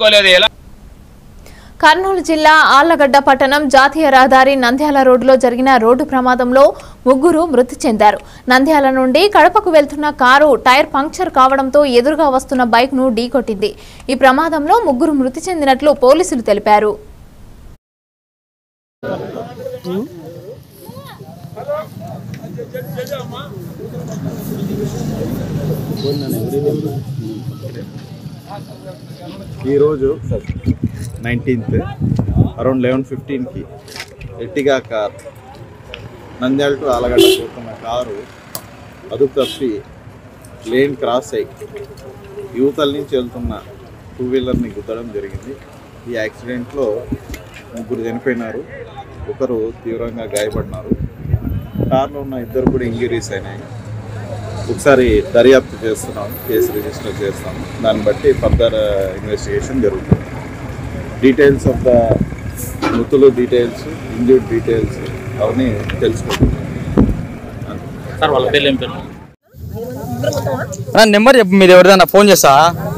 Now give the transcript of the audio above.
తీసుకోలేదు ఎలా కర్నూలు జిల్లా ఆళ్లగడ్డ పట్టణం జాతీయ రహదారి నంద్యాల రోడ్డులో జరిగిన రోడ్డు ప్రమాదంలో ముగ్గురు మృతి చెందారు నంద్యాల నుండి కడపకు వెళ్తున్న కారు టైర్ పంక్చర్ కావడంతో ఎదురుగా వస్తున్న బైక్ను ఢీకొట్టింది ఈ ప్రమాదంలో ముగ్గురు మృతి చెందినట్లు పోలీసులు తెలిపారు ఈరోజు నైన్టీన్త్ అరౌండ్ లెవెన్ ఫిఫ్టీన్కి ఎట్టిగా కార్ నంద్యాల టు ఆలగడ్డ పోతున్న కారు అదుపు తప్పి లేన్ క్రాస్ అయ్యి యువతల నుంచి వెళ్తున్న టూ వీలర్ని గుద్దడం జరిగింది ఈ యాక్సిడెంట్లో ముగ్గురు చనిపోయినారు ఒకరు తీవ్రంగా గాయపడినారు కార్లో ఉన్న ఇద్దరు కూడా ఇంజరీస్ అయినాయి ఒకసారి దర్యాప్తు చేస్తున్నాం కేసు రిజిస్టర్ చేస్తాం దాన్ని బట్టి ఫర్దర్ ఇన్వెస్టిగేషన్ జరుగుతుంది డీటెయిల్స్ ఆఫ్ ద మృతులు డీటెయిల్స్ ఇంజూర్డ్ డీటెయిల్స్ అవన్నీ తెలుసుకుంటున్నాం నెంబర్ చెప్పు మీరు ఎవరిదైనా ఫోన్ చేస్తా